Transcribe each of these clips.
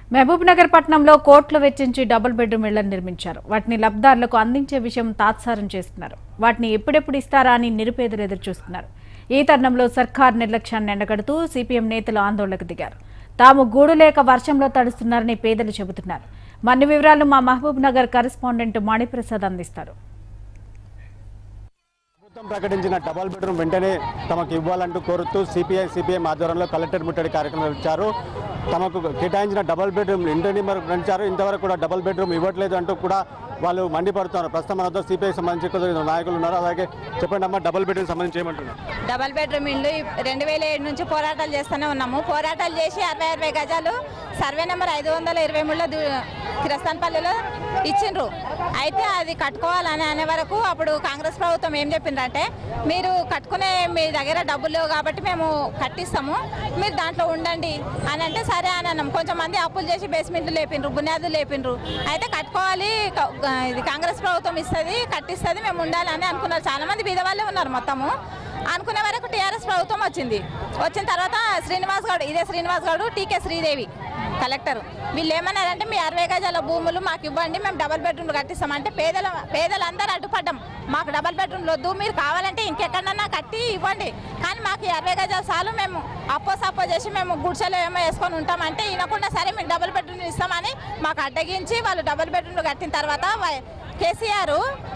మహబూబ్ నగర్ పట్టణంలో కోట్లు వెచ్చించి డబుల్ బెడ్రూమ్ ఇళ్లను నిర్మించారు వాటిని లబ్ధారులకు అందించే విషయం తాత్సారం చేస్తున్నారు వాటిని ఎప్పుడెప్పుడు ఇస్తారా అని నిరుపేదలు ఎదురు చూస్తున్నారు ఈ తరుణంలో సర్కార్ నిర్లక్ష్యాన్ని ఎండగడుతూ సిపిఎం నేతలు ఆందోళనకు దిగారు తాము గూడు లేక వర్షంలో తడుస్తున్నారని పేదలు చెబుతున్నారు మన్ని వివరాలు మా మహబూబ్ నగర్ కరెస్పాండెంట్ మణిప్రసాద్ అందిస్తారు ప్రభుత్వం ప్రకటించిన డబల్ బెడ్రూమ్ వెంటనే తమకు ఇవ్వాలంటూ కోరుతూ సిపిఐ సిపిఎం ఆధ్వర్యంలో కలెక్టర్ ముట్టడి కార్యక్రమం ఇచ్చారు తమకు కేటాయించిన డబల్ బెడ్రూమ్ ఇంటిని మరి పెంచారు ఇంతవరకు కూడా డబల్ బెడ్రూమ్ ఇవ్వట్లేదు అంటూ కూడా వాళ్ళు మండిపడుతున్నారు ప్రస్తుతం మనతో సిపిఐ సంబంధించి కొందరు నాయకులు ఉన్నారు అలాగే చెప్పండి అమ్మా డబల్ బెడ్రూమ్ సంబంధించి ఏమంటున్నారు డబల్ బెడ్రూమ్ ఇల్లు రెండు వేల ఏడు నుంచి పోరాటాలు చేస్తూనే ఉన్నాము పోరాటాలు చేసి అరవై అరవై గజాలు సర్వే నెంబర్ ఐదు వందల ఇరవై మూడులో కిరస్తాన్పల్లిలో ఇచ్చిండ్రు అయితే అది కట్టుకోవాలని అనే వరకు అప్పుడు కాంగ్రెస్ ప్రభుత్వం ఏం చెప్పిందంటే మీరు కట్టుకునే మీ దగ్గర డబ్బులు లేవు కాబట్టి మేము కట్టిస్తాము మీరు దాంట్లో ఉండండి అని అంటే సరే అని అన్నాం కొంచెం మంది అప్పులు చేసి బేస్మెంట్లు లేపిండ్రు బునియాదులు లేపిండ్రు అయితే కట్టుకోవాలి క- ఇది కాంగ్రెస్ ప్రభుత్వం ఇస్తుంది కట్టిస్తుంది మేము ఉండాలని అనుకున్నారు చాలా మంది బీద వాళ్ళే ఉన్నారు మొత్తము అనుకునే వరకు టీఆర్ఎస్ ప్రభుత్వం వచ్చింది వచ్చిన తర్వాత శ్రీనివాస్ గౌడ్ ఇదే శ్రీనివాస్ గౌడ్ టీకే శ్రీదేవి కలెక్టర్ వీళ్ళు ఏమన్నారంటే మీ అరవై గజాల భూములు మాకు ఇవ్వండి మేము డబల్ బెడ్రూమ్లు కట్టిస్తాం అంటే పేదల పేదలందరూ అడ్డుపడ్డాం మాకు డబల్ బెడ్రూమ్లు వద్దు మీరు కావాలంటే ఇంకెక్కడన్నా కట్టి ఇవ్వండి కానీ మాకు ఈ అరవై గజాల సార్లు మేము అప్పో సప్పో చేసి మేము గుడిసెలో ఏమో వేసుకొని ఉంటామంటే వినకుండా సరే మీకు డబల్ బెడ్రూమ్లు ఇస్తామని మాకు అడ్డగించి వాళ్ళు డబల్ బెడ్రూమ్లు కట్టిన తర్వాత వై- కేసీఆర్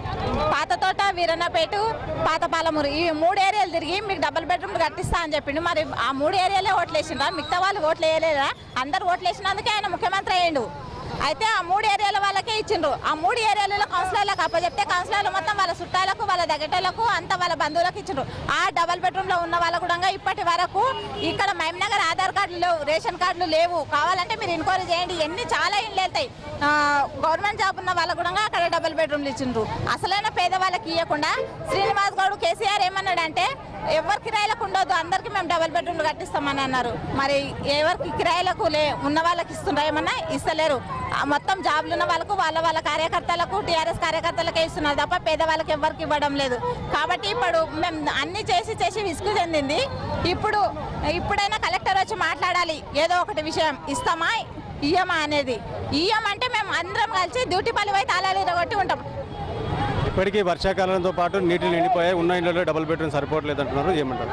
పాతతోట వీరన్నపేట పాత పాలమూరు ఈ మూడు ఏరియాలు తిరిగి మీకు డబుల్ బెడ్రూమ్ కట్టిస్తా అని చెప్పిండు మరి ఆ మూడు ఏరియాలే ఓట్లు వేసిండ్రా మిగతా వాళ్ళు ఓట్లు వేయలేదా అందరు ఓట్లు వేసినందుకే ఆయన ముఖ్యమంత్రి అయ్యిండు అయితే ఆ మూడు ఏరియాల వాళ్ళకే ఇచ్చిండ్రు ఆ మూడు ఏరియాలలో కౌన్సిలర్లకు అప్పచెప్తే కౌన్సిలర్లు మొత్తం వాళ్ళ చుట్టాలకు వాళ్ళ దగ్గటలకు అంత వాళ్ళ బంధువులకు ఇచ్చిండ్రు ఆ డబల్ బెడ్రూమ్ లో ఉన్న వాళ్ళ కూడా ఇప్పటి వరకు ఇక్కడ మహమ్నగర్ ఆధార్ కార్డులు లేవు రేషన్ కార్డులు లేవు కావాలంటే మీరు ఎంక్వైరీ చేయండి ఎన్ని చాలా ఇండ్లు వెళ్తాయి ఆ, గవర్నమెంట్ జాబ్ ఉన్న వాళ్ళకు కూడా అక్కడ డబుల్ బెడ్రూమ్లు ఇచ్చిండ్రు అసలైన పేదవాళ్ళకి ఇవ్వకుండా శ్రీనివాస్ గౌడ్ కేసీఆర్ ఏమన్నాడంటే ఎవరి కిరాయిలకు ఉండొద్దు అందరికి మేము డబుల్ బెడ్రూమ్లు కట్టిస్తామని అన్నారు మరి ఎవరికి కిరాయిలకు లే ఉన్న వాళ్ళకి ఇస్తుండ్రా ఏమన్నా ఇస్తలేరు ఆ, మొత్తం జాబ్లు ఉన్న వాళ్ళకు వాళ్ళ వాళ్ళ కార్యకర్తలకు టీఆర్ఎస్ కార్యకర్తలకే ఇస్తున్నారు తప్ప పేదవాళ్ళకి ఎవరికి ఇవ్వడం లేదు కాబట్టి ఇప్పుడు మేము అన్ని చేసి చేసి విసుగు చెందింది ఇప్పుడు ఇప్పుడైనా కలెక్టర్ వచ్చి మాట్లాడాలి ఏదో ఒకటి విషయం ఇస్తామా ఇయ్యమా అనేది ఇయ్యమంటే మేము అందరం కలిసి డ్యూటీ పని పోయి తాళాలు ఇరగొట్టి ఉంటాం ఇప్పటికీ వర్షాకాలంతో పాటు నీటిని నిండిపోయాయి ఉన్న ఇళ్లలో డబుల్ బెడ్రూమ్ సరిపోవట్లేదు అంటున్నారు ఏమంటారు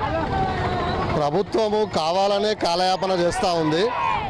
ప్రభుత్వము కావాలనే కాలయాపన చేస్తూ ఉంది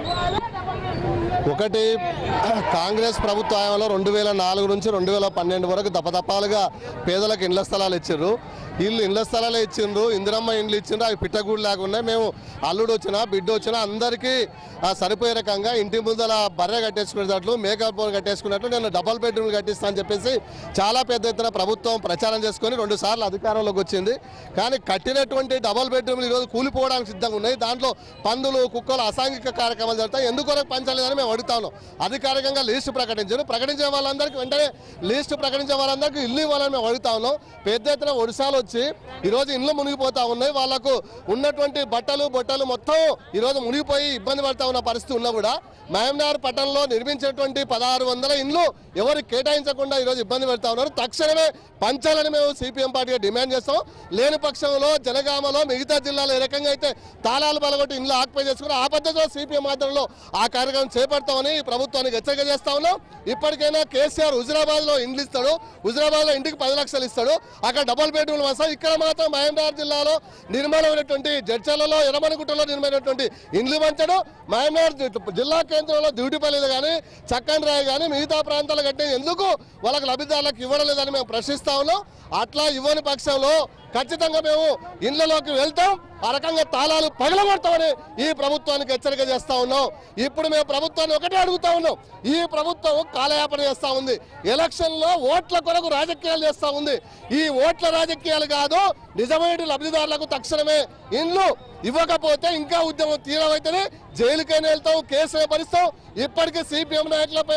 ఒకటి కాంగ్రెస్ ప్రభుత్వ హయాంలో రెండు వేల నాలుగు నుంచి రెండు వేల పన్నెండు వరకు దపదపాలుగా పేదలకు ఇండ్ల స్థలాలు ఇచ్చిండ్రు వీళ్ళు ఇండ్ల స్థలాలే ఇచ్చిండ్రు ఇందిరమ్మ ఇండ్లు ఇచ్చిండ్రు అవి పిట్టగూడు లేకుండా మేము అల్లుడు వచ్చినా బిడ్డ వచ్చినా అందరికీ ఆ, సరిపోయే రకంగా ఇంటి ముందర బర్రె కట్టేసుకునేటట్లు మేకప్ బోన్ కట్టేసుకున్నట్లు నేను డబల్ బెడ్రూమ్లు కట్టిస్తా అని చెప్పేసి చాలా పెద్ద ఎత్తున ప్రభుత్వం ప్రచారం చేసుకొని రెండు సార్లు అధికారంలోకి వచ్చింది కానీ కట్టినటువంటి డబల్ బెడ్రూమ్లు ఈరోజు కూలిపోవడానికి సిద్ధంగా ఉన్నాయి దాంట్లో పందులు కుక్కలు అసాంఘిక కార్యక్రమాలు జరుగుతాయి ఎందుకొరకు పంచలేదని మేము అడుగుతాను అధికారికంగా లిస్టు ప్రకటించారు ప్రకటించిన వాళ్ళందరికీ వెంటనే లిస్టు ప్రకటించిన వాళ్ళందరికీ ఇల్లు ఇవ్వాలని మేము అడుగుతా ఉన్నాం పెద్ద ఎత్తున ఒడిశాలు వచ్చి ఈరోజు ఇల్లు మునిగిపోతా ఉన్నాయి వాళ్ళకు ఉన్నటువంటి బట్టలు బొట్టలు మొత్తం ఈరోజు మునిగిపోయి ఇబ్బంది పడతా ఉన్న పరిస్థితి ఉన్నా కూడా మహమ్నార్ పట్టణంలో నిర్మించినటువంటి పదహారు వందల ఇండ్లు ఎవరు కేటాయించకుండా ఈరోజు ఇబ్బంది పెడతా ఉన్నారు తక్షణమే పంచాలని మేము సిపిఎం పార్టీగా డిమాండ్ చేస్తాం లేని పక్షంలో జనగామలో మిగతా జిల్లాలో ఏ రకంగా అయితే తాళాలు బలగొట్టి ఇండ్లు ఆక్యుపై చేసుకుని ఆ పద్ధతిలో సిపిఎం ఆధ్వర్యంలో ఆ కార్యక్రమం చేపడతామని ప్రభుత్వానికి హెచ్చరిక చేస్తా ఉన్నాం ఇప్పటికైనా కేసీఆర్ హుజరాబాద్ లో ఇండ్లు ఇస్తాడు హుజరాబాద్ లో ఇంటికి పది లక్షలు ఇస్తాడు అక్కడ డబుల్ బెడ్రూమ్లు వస్తాయి ఇక్కడ మాత్రం మహమ్నార్ జిల్లాలో నిర్మాణమైనటువంటి జడ్చర్లలో ఎర్రమణిగుట్టలో నిర్మాణమైనటువంటి ఇండ్లు పంచడం మహమ్నార్ జిల్లా కేంద్రంలో డ్యూటీపల్లిలు కానీ చక్కని రాయి కానీ మిగతా ప్రాంతాలు కట్టే ఎందుకు వాళ్ళకి లబ్ధిదారులకు ఇవ్వడం లేదని మేము ప్రశ్నిస్తా ఉన్నాం అట్లా ఇవ్వని పక్షంలో ఖచ్చితంగా మేము ఇళ్లలోకి వెళ్తాం ఆ రకంగా తాళాలు పగలగొడతామని ఈ ప్రభుత్వానికి హెచ్చరిక చేస్తా ఉన్నాం ఇప్పుడు మేము ప్రభుత్వాన్ని ఒకటే అడుగుతా ఉన్నాం ఈ ప్రభుత్వం కాలయాపన చేస్తా ఉంది ఎలక్షన్ లో ఓట్ల కొరకు రాజకీయాలు చేస్తా ఉంది ఈ ఓట్ల రాజకీయాలు కాదు నిజమైన లబ్ధిదారులకు తక్షణమే ఇండ్లు ఇవ్వకపోతే ఇంకా ఉద్యమం తీవ్రమైతేనే జైలుకైనా వెళ్తాం కేసులు భరిస్తాం ఇప్పటికీ సిపిఎం నాయకుల పైన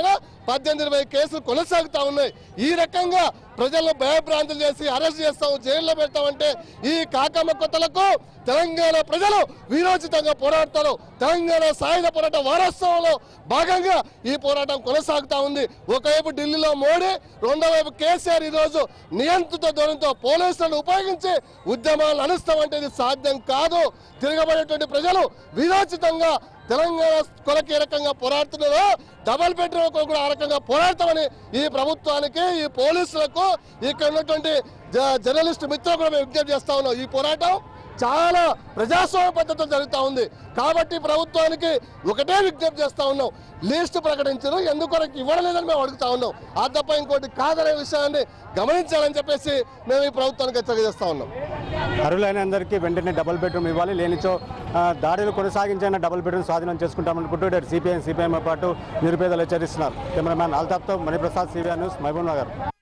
పద్దెనిమిది ఇరవై కేసులు కొనసాగుతా ఉన్నాయి ఈ రకంగా ప్రజలను భయభ్రాంతులు చేసి అరెస్ట్ చేస్తాం జైల్లో పెడతామంటే ఈ కాకమ్మ కొత్తలకు తెలంగాణ ప్రజలు వీరోచితంగా పోరాడతారు తెలంగాణ సాయుధ పోరాట వారోత్సవంలో భాగంగా ఈ పోరాటం కొనసాగుతా ఉంది ఒకవైపు ఢిల్లీలో మోడీ రెండో వైపు కేసీఆర్ ఈరోజు నియంత్రిత ధోరణితో పోలీసులను ఉపయోగించి ఉద్యమాలను అనుస్తామంటే ఇది సాధ్యం కాదు తిరగబడేటువంటి ప్రజలు వీరోచితంగా తెలంగాణ కొలకి ఏ రకంగా పోరాడుతున్నారో డబల్ బెడ్రూమ్ కొరకు కూడా ఆ రకంగా పోరాడతామని ఈ ప్రభుత్వానికి ఈ పోలీసులకు ఇక్కడ ఉన్నటువంటి జ- జర్నలిస్టు మిత్రులు కూడా మేము విజ్ఞప్తి చేస్తా ఉన్నాం ఈ పోరాటం చాలా ప్రజాస్వామ్య పద్ధతిలో జరుగుతూ ఉంది కాబట్టి ప్రభుత్వానికి ఒకటే విజ్ఞప్తి చేస్తా ఉన్నాం లిస్టు ప్రకటించరు ఎందుకొరకు ఇవ్వడం లేదని మేము అడుగుతా ఉన్నాం ఆ తప్ప ఇంకోటి కాదనే విషయాన్ని గమనించాలని చెప్పేసి మేము ఈ ప్రభుత్వానికి హెచ్చరిక చేస్తా ఉన్నాం అర్హులైన అందరికీ వెంటనే డబుల్ బెడ్రూమ్ ఇవ్వాలి లేనిచో ఆ, దాడులు కొనసాగించిన డబుల్ బెడ్రూమ్ స్వాధీనం చేసుకుంటామనుకుంటూ ఇటు సిపిఐ సిపిఎం పాటు నిరుపేదలు హెచ్చరిస్తున్నారు కెమెరామ్యాన్ అల్తాఫ్తో మణిప్రసాద్ సివిఆర్ న్యూస్ మహబూబ్ నగర్